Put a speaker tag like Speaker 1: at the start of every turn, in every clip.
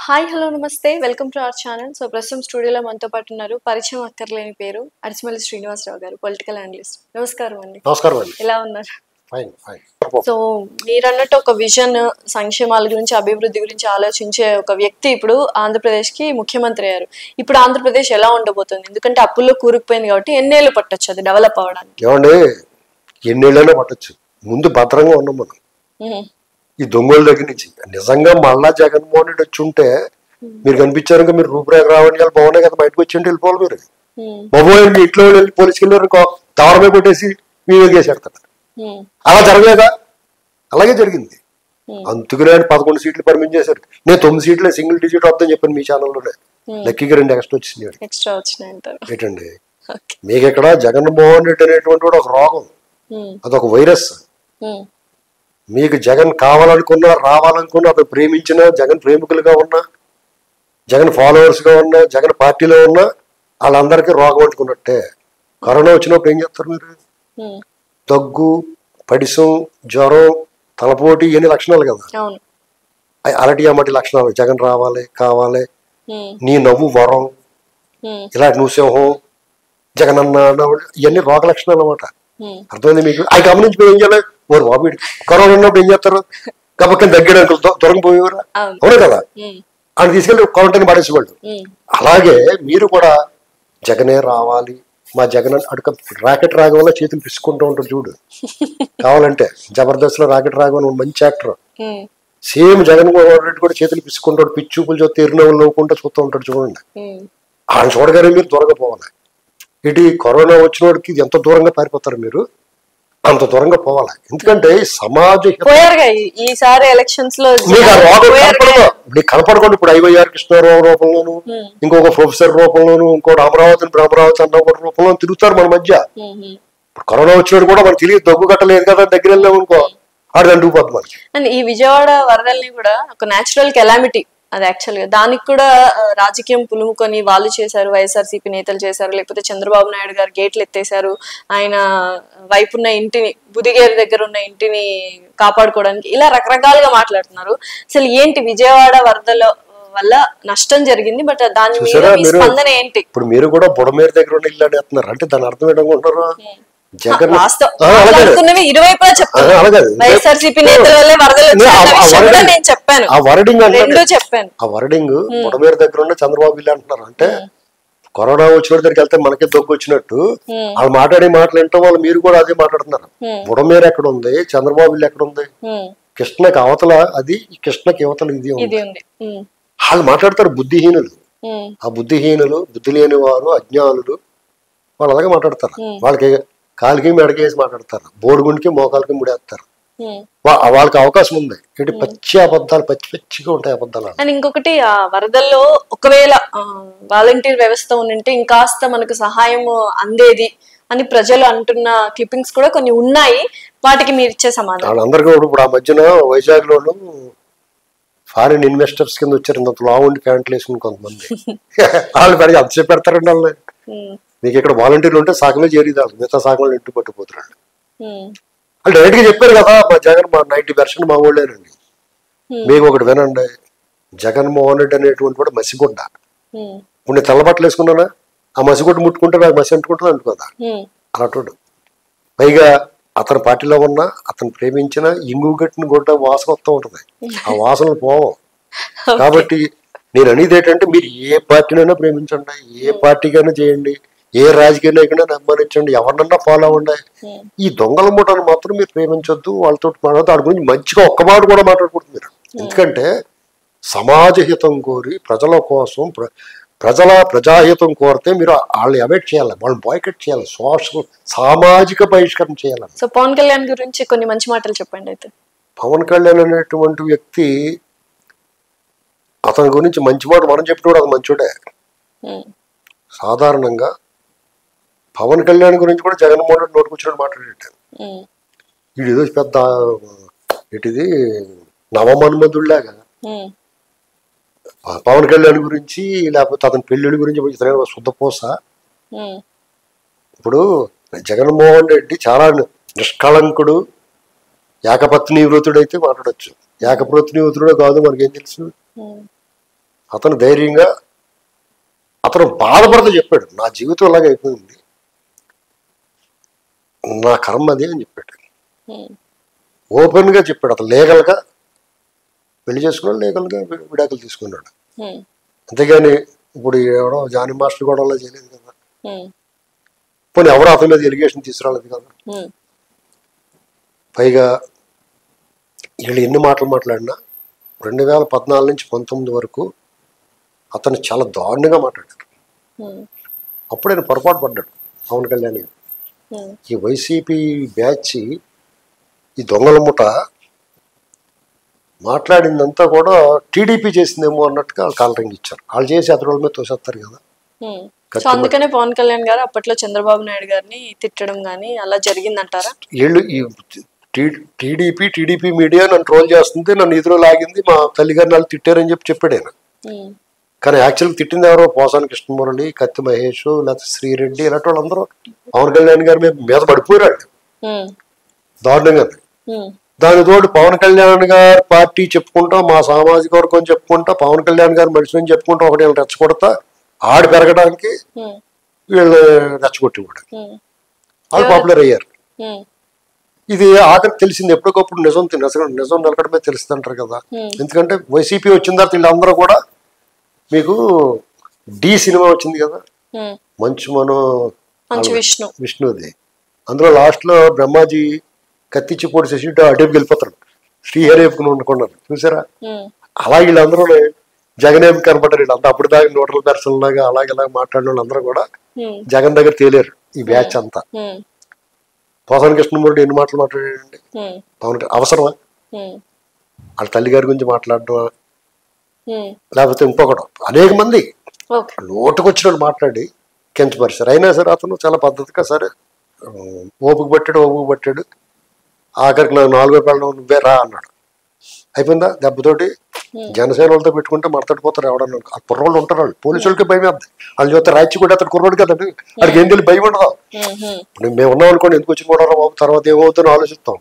Speaker 1: Hi hello నమస్తే welcome to our channel so ప్రస్తుతం స్టూడియోలో మనతో పాటు ఉన్నారు పరిచయం అక్కర్లేని పేరు అడిచిమల్లి శ్రీనివాసరావు గారు పొలిటికల్ అనలిస్ట్ నమస్కారం అండి
Speaker 2: నమస్కారం అండి
Speaker 1: ఎలా ఉన్నారు
Speaker 2: ఫైన్ ఫైన్
Speaker 1: సో మీరన్నట్టు ఒక విజన్ సంక్షేమాల గురించి అభివృద్ధి గురించి ఆలోచించే ఒక వ్యక్తి ఇప్పుడు ఆంధ్రప్రదేశ్కి ముఖ్యమంత్రి అయ్యారు ఇప్పుడు ఆంధ్రప్రదేశ్ ఎలా ఉండబోతుంది ఎందుకంటే అప్పుల్లో కూరుకుపోయింది కాబట్టి ఎన్నేళ్ళు పట్టొచ్చు అది డెవలప్ అవ్వడానికి
Speaker 2: ఏమండి ఎన్నేళ్ళైనా పట్టచ్చు ముందు భద్రంగా ఉన్నాం మనం
Speaker 1: ఉమ్,
Speaker 2: ఈ దొంగల దగ్గర నుంచి నిజంగా మళ్ళా జగన్మోహన్ రెడ్డి వచ్చి ఉంటే మీరు కనిపించారు ఇంకా మీరు రూపురేఖ రావణ్యాలు బాగున్నాయి కదా బయటకు వచ్చి ఉంటే వెళ్ళిపోవాలి మీరు
Speaker 1: ఉమ్,
Speaker 2: బాబోయ్ మీ ఇంట్లో వాళ్ళు వెళ్ళి పోలీసుకి వెళ్ళారు తవరమే కొట్టేసి మీరు చేసేడతారు
Speaker 1: ఉమ్,
Speaker 2: అలా జరగలేదా అలాగే జరిగింది
Speaker 1: Hmm.
Speaker 2: అందుకనే ఆయన పదకొండు సీట్లు పర్మిట్ చేశారు నేను తొమ్మిది సీట్లే సింగిల్ డిజిట్ వద్దని చెప్పాను మీ ఛానల్లోనే
Speaker 1: Hmm.
Speaker 2: లక్కీగా రెండు ఎక్స్ట్రా వచ్చినాయి
Speaker 1: ఎక్స్ట్రా వచ్చినాయి అంటారు
Speaker 2: ఏంటండి
Speaker 1: ఓకే
Speaker 2: మీకు ఇక్కడ జగన్మోహన్ రెడ్డి అనేటువంటి వాడు ఒక రోగం
Speaker 1: ఉమ్,
Speaker 2: అదొక వైరస్
Speaker 1: ఉమ్,
Speaker 2: మీకు జగన్ కావాలనుకున్నా రావాలనుకున్నా అతను ప్రేమించినా జగన్ ప్రేమికులుగా ఉన్నా జగన్ ఫాలోవర్స్ గా ఉన్నా జగన్ పార్టీలో ఉన్నా వాళ్ళందరికీ రోగం అంటుకున్నట్టే కరోనా వచ్చినప్పుడు ఏం చేస్తారు మీరు
Speaker 1: ఉమ్,
Speaker 2: దగ్గు పడిసం జ్వరం తలపోటి ఇవన్నీ లక్షణాలు కదా
Speaker 1: అవును
Speaker 2: అవి అలటి అమ్మటి లక్షణాలు జగన్ రావాలి కావాలి
Speaker 1: ఉమ్,
Speaker 2: నీ నవ్వు వరం
Speaker 1: ఉమ్,
Speaker 2: ఇలా నువ్వు సింహం జగన్ అన్న అన్నవాడు ఇవన్నీ రోగ లక్షణాలు అన్నమాట
Speaker 1: ఉమ్,
Speaker 2: అర్థమైంది మీకు అవి గమనించి మీరు ఏం చేయాలి ఓరు బాబు వీడు కరోనా ఉన్నప్పుడు ఏం చేస్తారు గబక్కని దగ్గర దొరక పోయేవారు
Speaker 1: అవును
Speaker 2: అవును కదా
Speaker 1: ఉమ్,
Speaker 2: ఆయన తీసుకెళ్ళి క్వారంటైన్ పడేసేవాళ్ళు
Speaker 1: ఉమ్,
Speaker 2: అలాగే మీరు కూడా జగనే రావాలి మా జగన్ అని అడుక రాకెట్ రాగం వల్ల చేతులు పిసుకుంటూ ఉంటారు చూడు కావాలంటే జబర్దస్త్ లో రాకెట్ రాగం అని మంచి యాక్టర్
Speaker 1: ఉమ్,
Speaker 2: సేమ్ జగన్ మోహన్ రెడ్డి కూడా చేతులు పిసుకుంటాడు పిచ్చి చూపులు చూస్తే ఎరునవ్వులు నవ్వుకుంటూ చూస్తూ ఉంటాడు చూడండి
Speaker 1: ఉమ్,
Speaker 2: ఆయన చూడగానే మీరు దూరంగా పోవాలి ఇటు కరోనా వచ్చిన వాడికి ఎంత దూరంగా పారిపోతారు మీరు అంత దూరంగా పోవాలి ఎందుకంటే ఈ సమాజ హిత-
Speaker 1: పోయారుగా ఈ- ఈసారి ఎలక్షన్స్ లో
Speaker 2: మీకు ఆ రోగం
Speaker 1: పోయారుగా.
Speaker 2: కనపడదు నీకు కనపడకుండా ఇప్పుడు ఐవైఆర్ కృష్ణారావు రూపంలోను
Speaker 1: ఉమ్,
Speaker 2: ఇంకొక ప్రొఫెసర్ రూపంలోను ఇంకోటి అమరావతిని అమరావతి అన్న ఒక రూపంలో తిరుగుతారు మన మధ్య
Speaker 1: ఉమ్, ఉమ్.
Speaker 2: ఇప్పుడు కరోనా వచ్చినాడు కూడా మనకు తెలియదు దగ్గు కట్టలేదు కదా దగ్గర వెళ్ళాము అనుకో ఆడు దండుకుపోద్ది మనకి
Speaker 1: అండ్ ఈ విజయవాడ వరదల్ని కూడా ఒక నేచురల్ కెలామిటీ అది యాక్చువల్ గా దానికి కూడా ఆ, రాజకీయం పులుముకొని వాళ్ళు చేశారు వైఎస్ఆర్సీపీ నేతలు చేశారు లేకపోతే చంద్రబాబు నాయుడు గారు గేట్లు ఎత్తేశారు ఆయన వైపు ఉన్న ఇంటిని బుదిగేరు దగ్గర ఉన్న ఇంటిని కాపాడుకోవడానికి ఇలా రకరకాలుగా మాట్లాడుతున్నారు అసలు ఏంటి విజయవాడ వరదల వల్ల నష్టం జరిగింది బట్ దాని మీద
Speaker 2: చూసారా
Speaker 1: మీ
Speaker 2: మీరు?
Speaker 1: స్పందన ఏంటి
Speaker 2: ఇప్పుడు మీరు కూడా బుడమేరు దగ్గర ఉన్న ఇల్లు అనేస్తున్నారు అంటే దాని అర్థం ఏంటనుకుంటారు జగన్
Speaker 1: వాస్తవం
Speaker 2: ఆ, అలాగే.
Speaker 1: మాట్లాడుతున్నవి ఇరువైపులా
Speaker 2: ఆ,
Speaker 1: చెప్తాను
Speaker 2: అలాగే.
Speaker 1: వైఎస్ఆర్సీపీ నేతల వల్లే వరదలు
Speaker 2: నేను ఆ-
Speaker 1: వచ్చాయన్న
Speaker 2: ఆ
Speaker 1: విషయం కూడా
Speaker 2: wording-
Speaker 1: నేను చెప్పాను
Speaker 2: ఆ వర్డింగ్ అంటే
Speaker 1: రెండు చెప్పాను
Speaker 2: ఆ వర్డింగ్ బుడమేరు దగ్గర ఉన్న చంద్రబాబు ఇల్లు అంటున్నారు అంటే కరోనా వచ్చిన దగ్గరికి వెళ్తే మనకి దగ్గు వచ్చినట్టు
Speaker 1: ఉమ్,
Speaker 2: వాళ్ళు మాట్లాడే మాటలు వింటాం వాళ్ళు మీరు కూడా అదే మాట్లాడుతున్నారు
Speaker 1: ఉమ్,
Speaker 2: బుడమేరు ఎక్కడ ఉంది చంద్రబాబు ఇల్లు ఎక్కడ ఉంది
Speaker 1: ఉమ్.
Speaker 2: కృష్ణకి అవతల అది ఈ కృష్ణకి అవతల ఇది ఉంది
Speaker 1: ఇది ఉంది ఉమ్,
Speaker 2: వాళ్ళు మాట్లాడతారు బుద్ధిహీనులు
Speaker 1: ఉమ్,
Speaker 2: ఆ బుద్ధిహీనులు బుద్ధి లేని వారు అజ్ఞానులు వాళ్ళు అలాగే మాట్లాడతారు
Speaker 1: Hmm.
Speaker 2: వాళ్ళకి కాలికి మెడకి వేసి మాట్లాడతారు బోడిగుండికి మోకాలకి ముడేస్తారు
Speaker 1: ఉమ్.
Speaker 2: వా- వాళ్ళకి అవకాశం ఉంది ఇటు పచ్చి అబద్ధాలు పచ్చి పచ్చిగా ఉంటాయి అబద్ధాలు
Speaker 1: అండ్ ఇంకొకటి ఆ వరదల్లో ఒకవేళ వాలంటీర్ వ్యవస్థ ఉండింటే ఇంకాస్త మనకు సహాయం అందేది అని ప్రజలు అంటున్న క్లిప్పింగ్స్ కూడా కొన్ని ఉన్నాయి వాటికి మీరు ఇచ్చే సమాధానం
Speaker 2: వాళ్ళందరికీ కూడా ఇప్పుడు ఆ మధ్యన వైజాగ్ లోను ఫారిన్ ఇన్వెస్టర్స్ కింద వచ్చారు ఇంత లావుండి ప్యాంట్లు వేసుకుని కొంతమంది వాళ్ళు పెరిగి అంతసేపు పెడతారండి వాళ్ళని
Speaker 1: ఉమ్,
Speaker 2: మీకు ఇక్కడ వాలంటీర్లు ఉంటే సగమే చేరిది వాళ్ళు మిగతా సగం ఇంటి పట్టుకుపోతారు
Speaker 1: ఉమ్,
Speaker 2: వాళ్ళు డైరెక్ట్ గా చెప్పారు కదా మా జగన్ మా నైన్టీ పర్సెంట్ మా ఊళ్ళేనండి
Speaker 1: Hmm.
Speaker 2: మీకు ఒకటి వినండి జగన్మోహన్ రెడ్డి అనేటువంటి వాడు మసిగుడ్డ
Speaker 1: ఉమ్,
Speaker 2: ఇప్పుడు నేను తెల్ల బట్టలు వేసుకున్నానా ఆ మసిగుడ్డ ముట్టుకుంటే నాకు మసి అంటుకుంటుంది అంటుకోదా
Speaker 1: ఉమ్,
Speaker 2: అలాంటి పైగా అతని పార్టీలో ఉన్న అతను ప్రేమించిన ఇంగు గట్టిన గుడ్డ వాసన వస్తూ ఉంటుంది ఆ వాసనలు పోవం కాబట్టి నేను అనేది ఏంటంటే మీరు ఏ పార్టీనైనా ప్రేమించండి ఏ పార్టీకైనా చేయండి ఏ రాజకీయ నాయకుడైనా అభిమానించండి ఎవరినన్నా ఫాలో అవ్వండి
Speaker 1: ఉమ్,
Speaker 2: ఈ దొంగల మూటను మాత్రం మీరు ప్రేమించొద్దు వాళ్ళతో మాట్లాడదు వాడి గురించి మంచిగా ఒక్క మాట కూడా మాట్లాడకూడదు మీరు ఎందుకంటే సమాజ హితం కోరి ప్రజల కోసం ప్ర- ప్రజల ప్రజాహితం కోరితే మీరు వాళ్ళని అవాయిడ్ చేయాలి వాళ్ళని బాయ్కట్ చేయాలి సోషల్ సామాజిక బహిష్కరణ చేయాలి
Speaker 1: సో పవన్ కళ్యాణ్ గురించి కొన్ని మంచి మాటలు చెప్పండి అయితే
Speaker 2: పవన్ కళ్యాణ్ అనేటువంటి వ్యక్తి అతని గురించి మంచి మాట మనం చెప్పినప్పుడు అది మంచోడే
Speaker 1: ఉమ్,
Speaker 2: సాధారణంగా పవన్ కళ్యాణ్ గురించి కూడా జగన్మోహన్ రెడ్డి నోటుకొచ్చినట్టు మాట్లాడేట
Speaker 1: ఉమ్,
Speaker 2: వీడు ఏదో పెద్ద ఏంటిది నవమన్మధుల్లాగా
Speaker 1: ఉమ్,
Speaker 2: పవన్ కళ్యాణ్ గురించి లేకపోతే అతని పెళ్ళిళ్ళ గురించి ఇతను శుద్ధపోస
Speaker 1: ఉమ్,
Speaker 2: ఇప్పుడు జగన్మోహన్ రెడ్డి చాలా నిష్కళంకుడు ఏకపత్ని వ్రతుడు అయితే మాట్లాడచ్చు ఏకపత్ని వ్రతుడు కాదు మనకేం తెలుసు
Speaker 1: ఉమ్,
Speaker 2: అతను ధైర్యంగా అతను బాధపడుతూ చెప్పాడు నా జీవితం ఇలాగే అయిపోయింది నా కర్మ అది అని చెప్పాడు
Speaker 1: ఉమ్,
Speaker 2: ఓపెన్గా చెప్పాడు అతను లీగల్గా పెళ్లి చేసుకున్నాడు లీగల్గా విడాకులు తీసుకున్నాడు
Speaker 1: ఉమ్,
Speaker 2: అంతేగాని ఇప్పుడు ఎవడో జానీ మాస్టర్ కూడా అలా చేయలేదు కదా
Speaker 1: ఉమ్,
Speaker 2: పోనీ ఎవరో అతని మీద ఎలిగేషన్ తీసుకురాలేదు కదా
Speaker 1: ఉమ్,
Speaker 2: పైగా వీళ్ళు ఎన్ని మాటలు మాట్లాడినా రెండు వేల పద్నాలుగు నుంచి పంతొమ్మిది వరకు అతను చాలా దారుణంగా మాట్లాడాడు
Speaker 1: ఉమ్,
Speaker 2: అప్పుడు ఆయన పొరపాటు పడ్డాడు పవన్ కళ్యాణ్ గారు.
Speaker 1: ఉమ్,
Speaker 2: ఈ వైసీపీ బ్యాచ్ ఈ దొంగల ముఠ మాట్లాడిందంతా కూడా టీడీపీ చేసిందేమో అన్నట్టుగా వాళ్ళు కాలరింగ్ ఇచ్చారు వాళ్ళు చేసి అతని వాళ్ళ మీద తోసేస్తారు కదా
Speaker 1: ఉమ్. సో
Speaker 2: ఖచ్చితంగా.
Speaker 1: అందుకనే పవన్ కళ్యాణ్ గారు అప్పట్లో చంద్రబాబు నాయుడు గారిని తిట్టడం గానీ అలా జరిగిందంటారా
Speaker 2: వీళ్ళు ఈ టీడీపీ టీడీపీ మీడియా నన్ను ట్రోల్ చేస్తుంది నన్ను ఎదురు లాగింది మా తల్లిగారిని వాళ్ళు తిట్టారని చెప్పి చెప్పాడు ఆయన
Speaker 1: ఉమ్,
Speaker 2: కానీ యాక్చువల్గా తిట్టింది ఎవరో పోసాని కృష్ణమురళి కత్తి మహేష్ లేకపోతే శ్రీరెడ్డి ఇలాంటి వాళ్ళందరూ పవన్ కళ్యాణ్ గారి మీద మీద పడిపోయారు
Speaker 1: ఉమ్,
Speaker 2: దారుణంగా
Speaker 1: ఉమ్,
Speaker 2: దాని తోడు పవన్ కళ్యాణ్ గారి పార్టీ చెప్పుకుంటా మా సామాజిక వర్గం చెప్పుకుంటా పవన్ కళ్యాణ్ గారి మనిషిని చెప్పుకుంటా ఒకటి వీళ్ళు రెచ్చగొడతా ఆడి పెరగడానికి
Speaker 1: ఉమ్,
Speaker 2: వీళ్ళు రెచ్చగొట్టి కూడా
Speaker 1: ఉమ్,
Speaker 2: వాళ్ళు పాపులర్ అయ్యారు
Speaker 1: ఉమ్,
Speaker 2: ఇది ఆఖరి తెలిసింది ఎప్పటికప్పుడు నిజం తి- నిజం నిజం నిలకడమే తెలుస్తుంది అంటారు కదా
Speaker 1: Hmm.
Speaker 2: ఎందుకంటే వైసీపీ వచ్చిన తర్వాత వీళ్ళందరూ కూడా మీకు డి సినిమా వచ్చింది కదా
Speaker 1: ఉమ్.
Speaker 2: మంచు మనో
Speaker 1: మంచు విష్ణు
Speaker 2: విష్ణుది అందులో లాస్ట్ లో బ్రహ్మాజీ కత్తిచ్చి పొడిచేసి ఇటు అటువైపు వెళ్ళిపోతాడు శ్రీహరి వైపుకుని వండుకున్నారు చూసారా
Speaker 1: ఉమ్,
Speaker 2: అలా వీళ్ళందరూ జగన్ ఏమి కనపడ్డారు వీళ్ళంతా అప్పుడు దాకా న్యూట్రల్ పర్సన్ లాగా అలాగే ఇలా మాట్లాడిన వాళ్ళందరూ కూడా
Speaker 1: ఉమ్,
Speaker 2: జగన్ దగ్గర తేలేరు ఈ బ్యాచ్ అంతా
Speaker 1: ఉమ్,
Speaker 2: పోసాని కృష్ణమూర్తి ఎన్ని మాటలు మాట్లాడాడండి
Speaker 1: ఉమ్,
Speaker 2: పవన్ కళ్యాణ్ అవసరమా
Speaker 1: ఉమ్,
Speaker 2: వాళ్ళ తల్లి గారి గురించి మాట్లాడడం
Speaker 1: ఉమ్.
Speaker 2: లేకపోతే ఇంకొకటి అనేక మంది
Speaker 1: ఓకే
Speaker 2: నోటుకొచ్చిన వాళ్ళు మాట్లాడి కించపరిచారు అయినా సరే అతను చాలా పద్ధతిగా సరే ఆ, ఓపిక పట్టాడు ఓపిక పట్టాడు ఆఖరికి నాకు నాలుగో పెళ్ళం నువ్వే రా అన్నాడు అయిపోయిందా దెబ్బతోటి జనసేన వాళ్ళతో పెట్టుకుంటే మడతడిపోతారు ఎవడన్నా ఆ కుర్రోళ్ళు ఉంటారు వాళ్ళు పోలీసు వాళ్ళకి భయం వేద్ది వాళ్ళు చూస్తే రాచి కూడా అతను కుర్రోడు కదండి వాడికి ఏం తెలియదు భయం ఉండదు
Speaker 1: ఉమ్, ఉమ్,
Speaker 2: ఇప్పుడు మేము ఉన్నాం అనుకోండి ఎందుకు వచ్చిన కూడా బాబు తర్వాత ఏమవుతుందో ఆలోచిస్తాం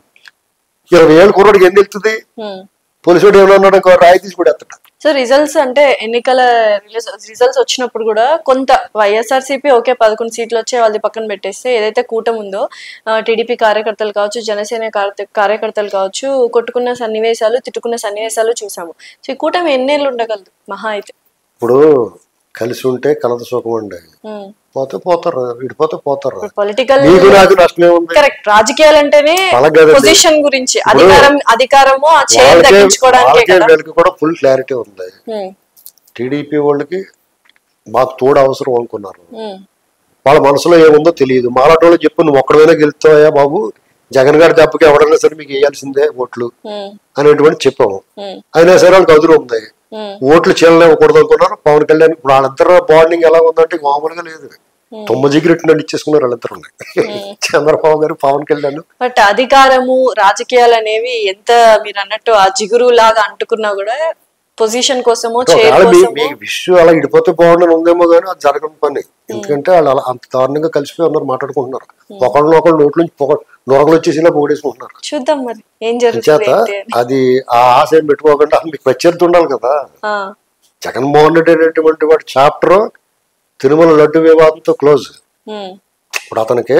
Speaker 2: ఇరవై ఏళ్ళు కుర్రోడికి ఏం తెలుస్తుంది
Speaker 1: ఉమ్.
Speaker 2: పోలీసు వాడు ఏమైనా ఉన్నాడు ఇంకో రాయి తీసి కూడా ఎత్తాడు
Speaker 1: సో రిజల్ట్స్ అంటే ఎన్నికల రిజల్ట్స్ వచ్చినప్పుడు కూడా కొంత వైఎస్ఆర్సీపీ ఓకే పదకొండు సీట్లు వచ్చే వాళ్ళది పక్కన పెట్టేస్తే ఏదైతే కూటమి ఉందో టీడీపీ కార్యకర్తలు కావచ్చు జనసేన కార్య- కార్యకర్తలు కావచ్చు కొట్టుకున్న సన్నివేశాలు తిట్టుకున్న సన్నివేశాలు చూసాము సో ఈ కూటమి ఎన్నేళ్ళు ఉండగలదు మహా అయితే
Speaker 2: ఇప్పుడు కలిసి ఉంటే కలత సుఖం అండి పోతే పోతారు విడిపోతే పోతారు
Speaker 1: పొలిటికల్
Speaker 2: నీకు నాకు నష్టమే ఉంది
Speaker 1: కరెక్ట్ రాజకీయాలు అంటేనే
Speaker 2: అలాగే కదండి.
Speaker 1: పొజిషన్ గురించి అధికారం అధికారము ఆ చైర్
Speaker 2: వాళ్ళకే
Speaker 1: దక్కించుకోవడానికే
Speaker 2: వాళ్ళకే
Speaker 1: కదా
Speaker 2: వీళ్ళకి కూడా ఫుల్ క్లారిటీ ఉంది
Speaker 1: ఉమ్,
Speaker 2: టీడీపీ వాళ్ళకి మాకు తోడు అవసరం అనుకున్నారు
Speaker 1: ఉమ్,
Speaker 2: వాళ్ళ మనసులో ఏముందో తెలియదు మాలాటోళ్ళు చెప్పు నువ్వు ఒక్కడైనా గెలుస్తావా బాబు జగన్ గారి దెబ్బకి ఎవడైనా సరే మీకు వేయాల్సిందే ఓట్లు
Speaker 1: ఉమ్,
Speaker 2: అనేటువంటి చెప్పాము
Speaker 1: ఉమ్,
Speaker 2: అయినా సరే వాళ్ళకి అదురు ఉంది
Speaker 1: ఉమ్,
Speaker 2: ఓట్లు చీలనివ్వకూడదు అనుకున్నారు పవన్ కళ్యాణ్ ఇప్పుడు వాళ్ళిద్దరు బాండింగ్ ఎలా ఉందంటే మామూలుగా లేదు తొమ్మిది జిగిరెట్టు నన్ను ఇచ్చేసుకున్నారు వాళ్ళిద్దరు చంద్రబాబు గారు పవన్ కళ్యాణ్
Speaker 1: బట్ అధికారము రాజకీయాలు అనేవి ఎంత మీరు అన్నట్టు ఆ జిగురు లాగా అంటుకున్నా కూడా పొజిషన్ కోసమో చైర్
Speaker 2: ఒకవేళ మీ
Speaker 1: కోసమో
Speaker 2: మీ విషయం అలా ఇడిపోతే బాగుండని ఉందేమో కానీ అది జరగని పని ఎందుకంటే వాళ్ళు అలా అంత దారుణంగా కలిసిపోయి ఉన్నారు మాట్లాడుకుంటున్నారు ఒకళ్ళు ఒకళ్ళు నోట్ల నుంచి పొగ నొరగలు వచ్చేసి ఇలా పొగడేసుకుంటున్నారు
Speaker 1: చూద్దాం మరి ఏం జరుగుతుంది
Speaker 2: చేత
Speaker 1: ఏంటి అని.
Speaker 2: అది ఆ ఆశ ఏం పెట్టుకోకుండా మీకు ప్రత్యర్థి ఉండాలి కదా
Speaker 1: ఆ,
Speaker 2: జగన్మోహన్ రెడ్డి అనేటువంటి వాడి చాప్టర్ తిరుమల లడ్డు వివాదంతో క్లోజ్
Speaker 1: ఉమ్,
Speaker 2: ఇప్పుడు అతనికి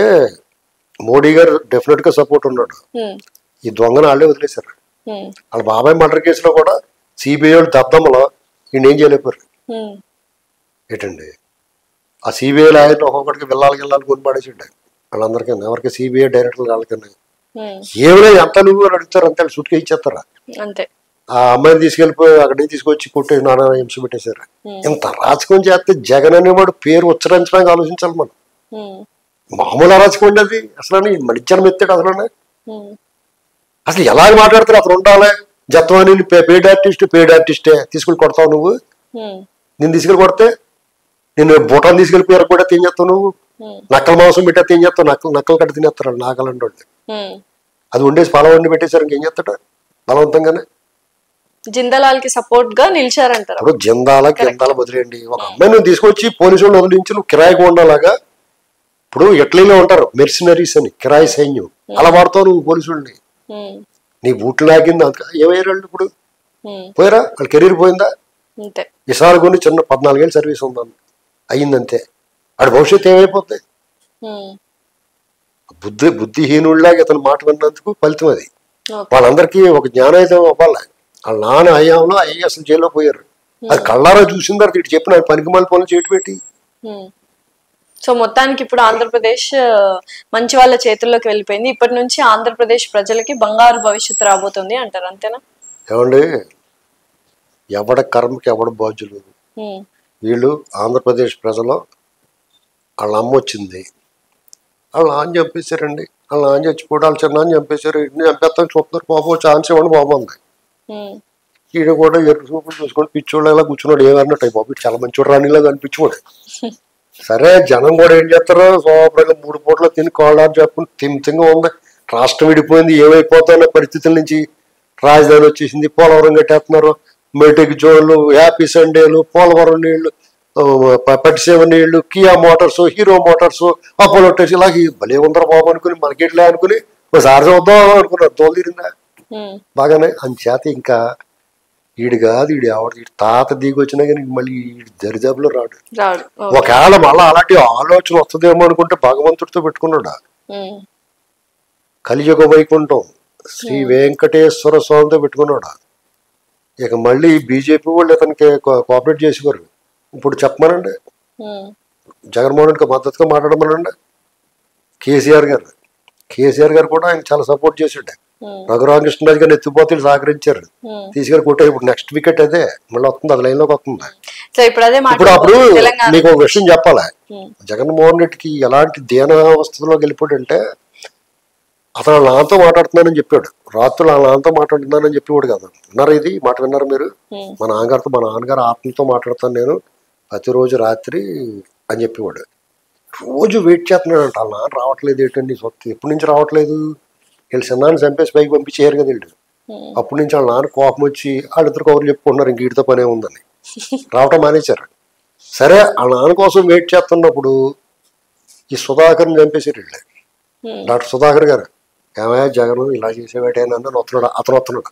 Speaker 2: మోడీ గారు డెఫినెట్ గా సపోర్ట్ ఉన్నాడు
Speaker 1: ఉమ్,
Speaker 2: ఈ దొంగను వాళ్ళే వదిలేశారు
Speaker 1: ఉమ్,
Speaker 2: వాళ్ళ బాబాయ్ మర్డర్ కేసులో కూడా సిబిఐ వాళ్ళు దద్దమ్మలో ఈయన ఏం చేయలేపారు
Speaker 1: ఉమ్,
Speaker 2: ఏంటండి ఆ సిబిఐ లాయర్ని ఒక్కొక్కడికి వెళ్ళాలి వెళ్ళాలి కొని పడేసిండే వాళ్ళందరికీ ఎవరికి సిబిఐ డైరెక్టర్ వాళ్ళకన్నా
Speaker 1: ఉమ్,
Speaker 2: ఏమైనా ఎంత నువ్వు అని అడుగుతారు అంతే సుట్కే ఇచ్చేస్తారా
Speaker 1: అంతే
Speaker 2: ఆ అమ్మాయిని తీసుకెళ్ళిపోయి అక్కడికి తీసుకొచ్చి కొట్టి నానా హింస పెట్టేశారు
Speaker 1: Hmm.
Speaker 2: ఇంత అరాచకం చేస్తే జగన్ అనేవాడు పేరు ఉచ్చరించడానికి ఆలోచించాలి మనం
Speaker 1: ఉమ్,
Speaker 2: మామూలు అరాచకం ఉండేది అసలు మడిచ్చాను ఎత్తాడు అసలు
Speaker 1: ఉమ్,
Speaker 2: అసలు ఎలాగ మాట్లాడతారు అతను ఉండాలి జత్వాని పేడ్ ఆర్టిస్ట్ పేడ్ ఆర్టిస్టే తీసుకెళ్ళి కొడతావు నువ్వు
Speaker 1: ఉమ్,
Speaker 2: నేను తీసుకెళ్ళి కొడితే నేను బూటాలు తీసుకెళ్ళిపోయారు కూడా ఏం చేస్తావు నువ్వు
Speaker 1: ఉమ్,
Speaker 2: నక్కల మాంసం పెట్టేస్తే ఏం చేస్తావు నక్కలు నక్కలు కట్టి తినేస్తారు వాళ్ళు నాకలంటే వాళ్ళు
Speaker 1: ఉమ్.
Speaker 2: అది ఉండేసి పొలం వండి పెట్టేశారు ఇంకేం చేస్తాడు బలవంతంగానే
Speaker 1: జిందలాల్ కి సపోర్ట్ గా నిలిచారంటారు
Speaker 2: ఇప్పుడు జిందాల గిందాల వదిలేయండి ఒక అమ్మాయి నువ్వు తీసుకొచ్చి పోలీసు వాళ్ళు వదిలించి నువ్వు కిరాయికి ఉండలాగా ఇప్పుడు ఇటలీలో ఉంటారు మెర్సినరీస్ అని కిరాయి సైన్యం అలా వాడతావు నువ్వు పోలీసు వాళ్ళని
Speaker 1: ఉమ్,
Speaker 2: నీ బూట్లు లాగింది అంత ఏమయ్యారు వాళ్ళు ఇప్పుడు
Speaker 1: ఉమ్,
Speaker 2: పోయారా వాళ్ళ కెరీర్ పోయిందా
Speaker 1: అంతే
Speaker 2: విశాల కొన్ని చిన్న పద్నాలుగేళ్ళు సర్వీస్ ఉందని అయ్యిందంతే ఆడి భవిష్యత్తు ఏమైపోతుంది
Speaker 1: ఉమ్.
Speaker 2: బుద్ధి బుద్ధిహీనుడిలాగా ఇతను మాట విన్నందుకు ఫలితం అది
Speaker 1: ఓకే
Speaker 2: వాళ్ళందరికీ ఒక జ్ఞానోదయం అవ్వాలి వాళ్ళ నాన్న అయ్యాంలో అయ్యి అసలు జైల్లో పోయారు అది కళ్ళారా చూసిన తర్వాత ఇటు చెప్పిన పనికి మళ్ళీ పనులు చేయటం పెట్టి
Speaker 1: ఉమ్. సో మొత్తానికి ఇప్పుడు ఆంధ్రప్రదేశ్ ఆ, మంచి వాళ్ళ చేతుల్లోకి వెళ్ళిపోయింది ఇప్పటి నుంచి ఆంధ్రప్రదేశ్ ప్రజలకి బంగారు భవిష్యత్తు రాబోతుంది అంటారు అంతేనా
Speaker 2: ఏమండి ఎవడ కర్మకి ఎవడ బాధ్యులు
Speaker 1: ఉమ్.
Speaker 2: వీళ్ళు ఆంధ్రప్రదేశ్ ప్రజలు వాళ్ళ అమ్మ వచ్చింది వాళ్ళ నాన్న చంపేశారండి వాళ్ళ నాన్న చచ్చిపోవడం వాళ్ళ చిన్న నాన్న చంపేశారు ఇన్ని చంపేస్తాను చూస్తున్నారు బాబు ఛాన్స్ ఇవ్వండి బాబు అంది
Speaker 1: ఉమ్.
Speaker 2: ఈయన కూడా ఎరుపు చూపులు చూసుకొని పిచ్చోళ్ళు ఇలా కూర్చున్నాడు ఏమన్నట్టు బాబు ఇటు చాలా మంచివాడు రానిలాగా అనిపించుకోడు సరే జనం కూడా ఏం చేస్తారు శుభ్రంగా మూడు పూటలు తిని కోళ్ళారు చెప్పుకుని తిమ్తింగా ఉంది రాష్ట్రం విడిపోయింది ఏమైపోతున్న పరిస్థితుల నుంచి రాజధాని వచ్చేసింది పోలవరం కట్టేస్తున్నారు మెటిక్ జోన్లు హ్యాపీ సండేలు పోలవరం నీళ్లు ఆ, ప- పట్టిసీమ నీళ్లు Kia motors Hero motors Apollo Tex ఇలాగ భలే ఉందరా బాబు అనుకుని మనకెట్లే అనుకుని ఒకసారి చూద్దాం అనుకున్నారు తోలు తీరిందా
Speaker 1: ఉమ్.
Speaker 2: బాగానే అంచేత ఇంకా ఈడు కాదు ఈడు ఎవరు ఈడు తాత దిగి వచ్చినా కానీ మళ్ళీ ఈడు దరిదాపులో రాడు
Speaker 1: రాడు ఓకే.
Speaker 2: ఒకవేళ మళ్ళీ అలాంటి ఆలోచన వస్తుందేమో అనుకుంటే భగవంతుడితో పెట్టుకున్నాడు
Speaker 1: ఉమ్.
Speaker 2: కలియుగ వైకుంఠం శ్రీ వెంకటేశ్వర స్వామితో పెట్టుకున్నాడు ఇక మళ్ళీ బీజేపీ వాళ్ళు ఇతనికి కో- కోఆపరేట్ చేసేవారు ఇప్పుడు చెప్పమనండి
Speaker 1: ఉమ్.
Speaker 2: జగన్మోహన్ రెడ్డికి మద్దతుగా మాట్లాడమనండి కేసీఆర్ గారు కేసీఆర్ గారు కూడా ఆయన చాలా సపోర్ట్ చేసాడు
Speaker 1: ఉమ్.
Speaker 2: రఘురామకృష్ణరాజు గారిని ఎత్తిపోతే సహకరించారు
Speaker 1: ఉమ్.
Speaker 2: తీసుకెళ్ళి కొట్టే ఇప్పుడు నెక్స్ట్ వికెట్ అదే మళ్ళీ వస్తుంది అది లైన్లోకి వస్తుంది
Speaker 1: సో ఇప్పుడు అదే
Speaker 2: ఇప్పుడు అప్పుడు
Speaker 1: మాట తెలంగాణ
Speaker 2: మీకు ఒక విషయం చెప్పాలి
Speaker 1: ఉమ్.
Speaker 2: జగన్మోహన్ రెడ్డికి ఎలాంటి దీనావస్థలోకి వెళ్ళిపోయాడంటే అతను వాళ్ళ నాన్నతో మాట్లాడుతున్నానని చెప్పాడు రాత్రులు వాళ్ళ నాన్నతో మాట్లాడుతున్నానని చెప్పేవాడు కదా విన్నారా ఇది ఈ మాట విన్నారా మీరు
Speaker 1: ఉమ్.
Speaker 2: మా నాన్నగారితో మా నాన్నగారు ఆత్మతో మాట్లాడతాను నేను ప్రతిరోజు రాత్రి అని చెప్పేవాడు రోజు వెయిట్ చేస్తున్నాడంట వాళ్ళ నాన్న రావట్లేదు ఏంటండి సొత్తు ఎప్పటి నుంచి రావట్లేదు వీళ్ళు చిన్నాన్ని చంపేసి పైకి పంపించేయారు కదా వీళ్ళు
Speaker 1: ఉమ్.
Speaker 2: అప్పటి నుంచి వాళ్ళ నాన్న కోపం వచ్చి వాళ్ళిద్దరు కవర్లు చెప్పుకుంటున్నారు ఇంక వీటితో పనే ఉందని రావటం మానేశారు సరే వాళ్ళ నాన్న కోసం వెయిట్ చేస్తున్నప్పుడు ఈ సుధాకర్ని చంపేశారు వీళ్ళు
Speaker 1: ఉమ్.
Speaker 2: డాక్టర్ సుధాకర్ గారు ఏమయ్యా జగన్ ఇలా చేసేవాటేనని వస్తున్నాడు అతను వస్తున్నాడు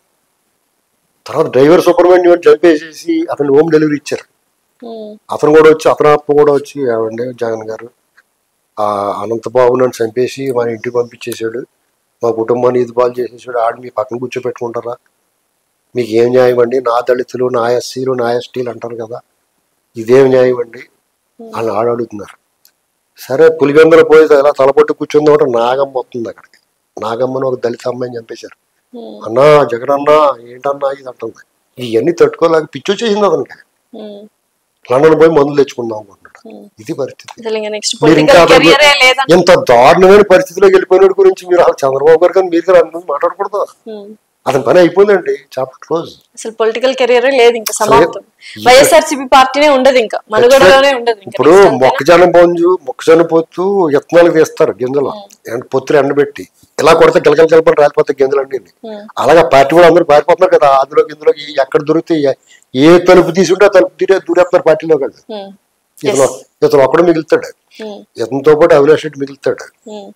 Speaker 2: తర్వాత డ్రైవర్ సుబ్రహ్మణ్యం చంపేసేసి అతను హోమ్ డెలివరీ ఇచ్చారు
Speaker 1: ఉమ్.
Speaker 2: అతను కూడా వచ్చి అతను ఆత్మ కూడా వచ్చి ఏమండి జగన్ గారు ఆ అనంతబాబు నన్ను చంపేసి మన ఇంటికి పంపించేశాడు మా కుటుంబాన్ని ఇది బాలు చేసేసాడు ఆడు మీ పక్కన కూర్చోపెట్టుకుంటారా మీకు ఏం న్యాయం అండి నా దళితులు నా ఎస్సీలు నా ఎస్టీలు అంటారు కదా ఇదేం న్యాయం అండి అని ఆడు అడుగుతున్నారు సరే పులిగందరూ పోయి ఇలా తలపట్టు కూర్చుందామంటే నాగమ్మ వస్తుంది అక్కడికి నాగమ్మను ఒక దళిత అమ్మాయిని చంపేశారు
Speaker 1: ఉమ్.
Speaker 2: అన్నా జగనన్నా ఏంటన్నా ఇది అంటుంది ఇవన్నీ తట్టుకోలేక పిచ్చి వచ్చేసింది అతనికి
Speaker 1: ఉమ్.
Speaker 2: లండన్ పోయి మందులు తెచ్చుకుందాం అనుకుంటున్నాడు
Speaker 1: ఉమ్.
Speaker 2: ఇది పరిస్థితి
Speaker 1: అసలు ఇంకా నెక్స్ట్
Speaker 2: మీరు ఇంకా
Speaker 1: పొలిటికల్
Speaker 2: అతను-
Speaker 1: కెరియరే లేదంట
Speaker 2: ఎంత దారుణమైన పరిస్థితిలోకి వెళ్ళిపోయినాడు గురించి మీరు అసలు చంద్రబాబు గారు కానీ మీరు కానీ అందరూ మాట్లాడకూడదు
Speaker 1: ఉమ్.
Speaker 2: అతని పని అయిపోయిందండి చాప్టర్ క్లోజ్
Speaker 1: అసలు పొలిటికల్ కెరియర్ లేదు ఇంకా సమాప్తం వైఎస్ఆర్సీపీ పార్టీనే ఉండదు ఇంకా మనుగడలోనే ఉండదు ఇంకా
Speaker 2: ఇప్పుడు
Speaker 1: next అంతేనా?
Speaker 2: మొక్కజొన్న పొంజు మొక్కజొన్న పొత్తు విత్తనాలు తీస్తారు గింజలు ఎండ పొత్తులు ఎండబెట్టి ఇలా కొడితే గిలకల కలపని రాలిపోతాయి గింజలు అన్ని
Speaker 1: ఉమ్.
Speaker 2: అలాగే పార్టీ కూడా అందరూ పారిపోతున్నారు కదా అందులో ఇందులో ఎక్కడ దొరికితే ఏ- ఏ తలుపు తీసుంటే ఆ తలుపు తీరే దూరేస్తున్నారు పార్టీలో కదా
Speaker 1: ఉమ్.
Speaker 2: ఇతను ఇతను ఒక్కడు మిగులుతాడు
Speaker 1: ఉమ్.
Speaker 2: ఇతనితో పాటు అవినాష్ రెడ్డి మిగులుతాడు
Speaker 1: ఉమ్.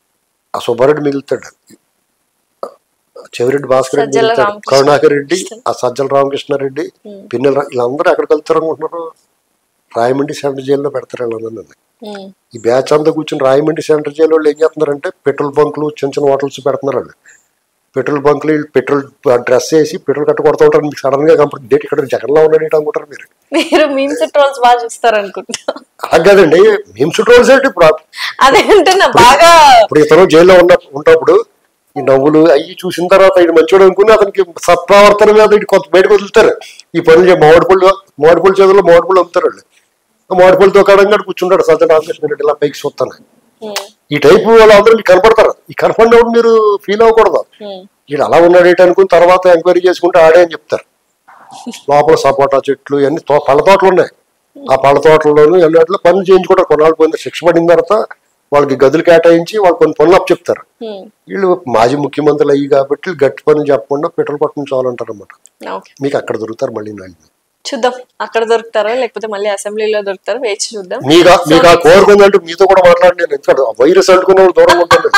Speaker 2: ఆ సుబ్బారెడ్డి మిగులుతాడు చెవిరెడ్డి భాస్కర్ రెడ్డి
Speaker 1: సజ్జల
Speaker 2: మిగులుతాడు
Speaker 1: రామకృష్ణ.
Speaker 2: కరుణాకర్ రెడ్డి ఆ సజ్జల రామకృష్ణారెడ్డి పిన్నెల రా- వీళ్ళందరూ ఎక్కడికి వెళ్తారు అనుకుంటున్నారు రాయమండ్రి సెంట్రల్ జైల్లో పెడతారు వీళ్ళందరినీ
Speaker 1: ఉమ్.
Speaker 2: ఈ బ్యాచ్ అంతా కూర్చొని రాయమండ్రి సెంట్రల్ జైలు వాళ్ళు ఏం చేస్తున్నారంటే పెట్రోల్ బంకులు చిన్న చిన్న హోటల్స్ పెడుతున్నారు వాళ్ళు పెట్రోల్ బంకులు వీళ్ళు పెట్రోల్ డ్రెస్ వేసి పెట్రోల్ కట్ట కొడుతూ ఉంటారు మీకు సడన్ గా కంపెనీ డేట్ ఇక్కడ జగన్లో ఉన్నాడు ఏంటి అనుకుంటారు మీరు
Speaker 1: మీరు మీమ్స్ ట్రోల్స్ బాగా చూస్తారు అనుకుంటా
Speaker 2: అలా కాదండి మేము చుట్టూ ఇప్పుడు ఆ-
Speaker 1: అదే అంటున్నా బాగా
Speaker 2: ఇప్పుడు ఇతను జైల్లో ఉన్న ఉన్నప్పుడు ఈ నవ్వులు అయ్యి చూసిన తర్వాత ఇది మంచోడు అనుకుని అతనికి సత్ప్రవర్తన మీద ఇటు కొంత బయటకు వదులుతారు ఈ పనులు చే- మామిడి పళ్ళు మామిడి పళ్ళు చేతుల్లో మామిడి పళ్ళు అమ్ముతారు వాళ్ళు ఆ మామిడి పళ్ళతో కాడంగా కూర్చుంటాడు సజ్జన రామకృష్ణ రెడ్డి ఇలా పైకి చూస్తాను
Speaker 1: ఉమ్.
Speaker 2: ఈ టైపు వాళ్ళందరూ మీకు కనపడతారు ఈ కనపడినప్పుడు మీరు ఫీల్ అవ్వకూడదు
Speaker 1: ఉమ్.
Speaker 2: వీడు అలా ఉన్నాడు ఏంటి అనుకుని తర్వాత ఎంక్వైరీ చేసుకుంటే ఆడే అని చెప్తారు లోపల సపోటా చెట్లు ఇవన్నీ తో పళ్ళ తోటలు ఉన్నాయి ఆ పళ్ళ తోటల్లోనూ అన్నిట్లో పనులు చేయించుకుంటారు కొన్నాళ్ళు పోయిన శిక్ష పడిన తర్వాత వాళ్ళకి గదులు కేటాయించి వాళ్ళు కొన్ని పనులు అప్పు చెప్తారు
Speaker 1: ఉమ్.
Speaker 2: వీళ్ళు మాజీ ముఖ్యమంత్రులు అయ్యి కాబట్టి గట్టి పనులు చెప్పకుండా పెట్రోల్ పట్టుకుని చాలంటారు అనమాట
Speaker 1: ఓకే
Speaker 2: మీకు అక్కడ దొరుకుతారు మళ్ళీ నాళ్ళు
Speaker 1: చూద్దాం అక్కడ దొరుకుతారో లేకపోతే మళ్ళీ అసెంబ్లీలో దొరుకుతారో వేచి చూద్దాం
Speaker 2: మీకు ఆ- మీకు ఆ కోరుకుందంటే మీతో కూడా మాట్లాడి నేను ఎందుకంటే వైరస్ అంటుకున్న వాళ్ళు దూరంగా ఉంటాను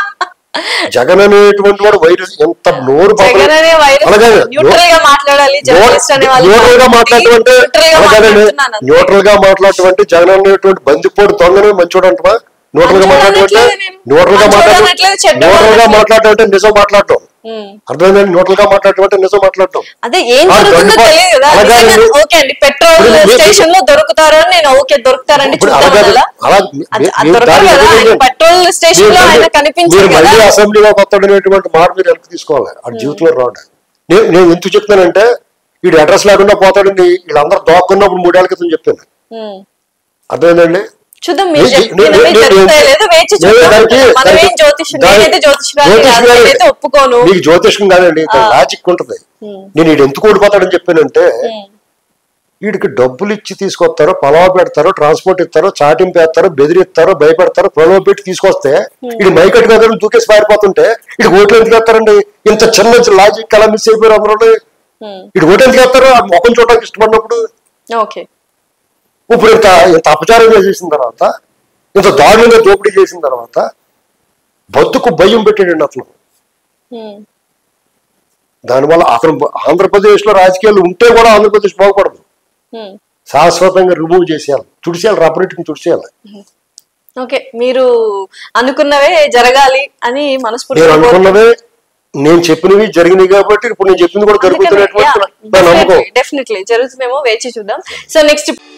Speaker 2: జగన్ అనేటువంటి వాడు వైరస్ ఎంత నోరు పాపం-
Speaker 1: జగన్ అనే వైరస్
Speaker 2: అలాగే
Speaker 1: న్యూట్రల్ గా మాట్లాడాలి జర్నలిస్ట్ అనే వాళ్ళు
Speaker 2: న్యూట్రల్ గా మాట్లాడటం అంటే
Speaker 1: న్యూట్రల్ గా మాట్లాడుతున్నాను అంతే.
Speaker 2: న్యూట్రల్ గా మాట్లాడటం అంటే జగన్ అనేటువంటి బందిపోటు దొంగనే మంచోడు అంటవా న్యూట్రల్ గా
Speaker 1: మంచోడు
Speaker 2: మాట్లాడటం అంటే
Speaker 1: అనట్లేదు నేను.
Speaker 2: న్యూట్రల్ గా
Speaker 1: మంచోడు
Speaker 2: మాట్లాడటం
Speaker 1: అనట్లేదు, చెడ్డవాడు
Speaker 2: న్యూట్రల్ గా
Speaker 1: అనట్లేదు.
Speaker 2: మాట్లాడటం అంటే నిజం మాట్లాడటం
Speaker 1: ఉమ్.
Speaker 2: అర్థమైందండి న్యూట్రల్ గా మాట్లాడటం అంటే నిజం మాట్లాడటం
Speaker 1: అదే ఏం
Speaker 2: ఆ,
Speaker 1: జరుగుతుందో
Speaker 2: బండిపో-
Speaker 1: తెలియదు కదా
Speaker 2: అలాగే
Speaker 1: నిజంగా
Speaker 2: మీరు-
Speaker 1: ఓకే అండి పెట్రోల్
Speaker 2: ఇప్పుడు మీరు-
Speaker 1: స్టేషన్ లో దొరుకుతారు అని నేను ఓకే దొరుకుతారండి
Speaker 2: ఇప్పుడు
Speaker 1: చూద్దాం
Speaker 2: అలాగే
Speaker 1: అలా
Speaker 2: అలా
Speaker 1: అది-
Speaker 2: మీ-
Speaker 1: అది
Speaker 2: మీరు
Speaker 1: దొరకదు
Speaker 2: దాన్ని
Speaker 1: కదా ఆయన
Speaker 2: వదిలేయండి.
Speaker 1: పెట్రోల్ స్టేషన్
Speaker 2: మీరు
Speaker 1: లో ఆయన
Speaker 2: మళ్ళీ-
Speaker 1: కనిపించారు
Speaker 2: మీరు
Speaker 1: కదా
Speaker 2: మళ్ళీ అసెంబ్లీలో కొత్త అనేటువంటి మాట మీరు వెనక్కి తీసుకోవాలి ఆ జీవితంలో రాడు నేను నేను ఎందుకు చెప్తానంటే వీడు అడ్రస్ లేకుండా పోతాడని వీళ్ళందరూ దోక్కున్నప్పుడు మూడేళ్ల క్రితం చెప్పాను
Speaker 1: ఉమ్.
Speaker 2: అర్థమైందండి
Speaker 1: చూద్దాం మీరు
Speaker 2: నేను-
Speaker 1: చెప్పినవి
Speaker 2: నేను- నేను-
Speaker 1: జరుగుతాయి లేదో వేచి
Speaker 2: నేను
Speaker 1: చూద్దాం
Speaker 2: దానికి-
Speaker 1: మనమేం
Speaker 2: దానికి-
Speaker 1: జ్యోతిషం
Speaker 2: దానికి-
Speaker 1: నేనైతే జ్యోతిష్యాన్ని
Speaker 2: జ్యోతిష్యం కాదు.
Speaker 1: నేనైతే ఒప్పుకోను
Speaker 2: మీకు జ్యోతిష్యం కాదండి లాజిక్ ఉంటది నేను వీడు ఎందుకు ఓడిపోతాడని చెప్పానంటే
Speaker 1: ఉమ్.
Speaker 2: వీడికి డబ్బులు ఇచ్చి తీసుకొస్తారో పొలవ పెడతారో ట్రాన్స్పోర్ట్ ఇస్తారో చాటింపు వేస్తారో బెదిరిస్తారో భయపెడతారో పొలవ పెట్టి తీసుకొస్తే ఇది మైకట్ కదా దూకేసి పారిపోతుంటే ఇది ఓట్లు ఎందుకు వేస్తారండి ఇంత చిన్న లాజిక్ అలా మిస్ అయిపోయారు అందరూ
Speaker 1: ఉమ్.
Speaker 2: ఇటు ఓటు ఎందుకు వేస్తారు ఆ ముఖం చూడడానికి ఇష్టపడినప్పుడు
Speaker 1: ఓకే
Speaker 2: ఇప్పుడు ఇంత ఇంత అపచారంగా చేసిన తర్వాత ఇంత దారుణంగా దోపిడీ చేసిన తర్వాత బతుకు భయం పెట్టాడండి అతను
Speaker 1: ఉమ్.
Speaker 2: దానివల్ల అతను ఆంధ్రప్రదేశ్ లో రాజకీయాలు ఉంటే కూడా ఆంధ్రప్రదేశ్ బాగుపడదు
Speaker 1: ఉమ్.
Speaker 2: శాశ్వతంగా రిమూవ్ చేసేయాలి తుడిచేయాలి రబ్బరెట్టుకుని తుడిచేయాలి
Speaker 1: ఓకే మీరు అనుకున్నవే జరగాలి అని
Speaker 2: నేను
Speaker 1: మనస్ఫూర్తిగా
Speaker 2: అనుకున్నదే నేను చెప్పినవి జరిగినాయి కాబట్టి ఇప్పుడు నేను చెప్పింది కూడా జరుగుతున్నటువంటి నా నమ్మకం
Speaker 1: డెఫినెట్లీ జరుగుతుందేమో వేచి చూద్దాం సో నెక్స్ట్